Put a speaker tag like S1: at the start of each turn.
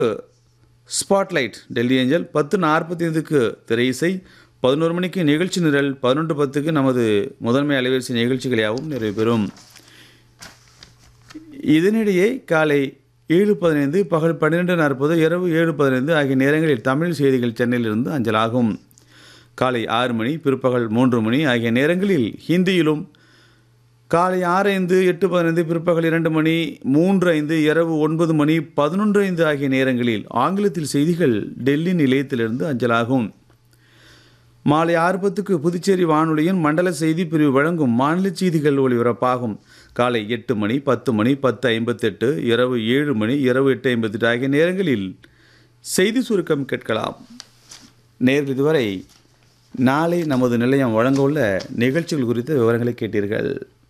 S1: spotlight Delhi angel பத்து நாற்பத்தி ஐந்துக்கு திரை இசை பதினோரு மணிக்கு நிகழ்ச்சி நிரல் பதினொன்று பத்துக்கு நமது முதன்மை அலைவரிசை நிகழ்ச்சிகள் யாவும் நிறைவு பெறும் இதனிடையே காலை ஏழு பதினைந்து பகல் பன்னிரெண்டு நாற்பது இரவு ஏழு பதினைந்து ஆகிய நேரங்களில் தமிழ் செய்திகள் சென்னையிலிருந்து அஞ்சலாகும் காலை ஆறு மணி பிற்பகல் மூன்று மணி ஆகிய நேரங்களில் ஹிந்தியிலும் காலை ஆறு ஐந்து எட்டு பதினைந்து பிற்பகல் இரண்டு மணி மூன்று ஐந்து இரவு ஒன்பது மணி பதினொன்று ஐந்து ஆகிய நேரங்களில் ஆங்கிலத்தில் செய்திகள் டெல்லி நிலையத்திலிருந்து அஞ்சலாகும் மாலை ஆறு பத்துக்கு புதுச்சேரி வானொலியின் மண்டல செய்தி பிரிவு வழங்கும் மாநில செய்திகள் ஒளிபரப்பாகும் காலை எட்டு மணி பத்து மணி பத்து ஐம்பத்தெட்டு இரவு ஏழு மணி இரவு எட்டு ஐம்பத்தெட்டு ஆகிய நேரங்களில் செய்தி சுருக்கம் கேட்கலாம் நேர்கள் இதுவரை நாளை நமது நிலையம் வழங்க உள்ள நிகழ்ச்சிகள் குறித்த விவரங்களை கேட்டீர்கள்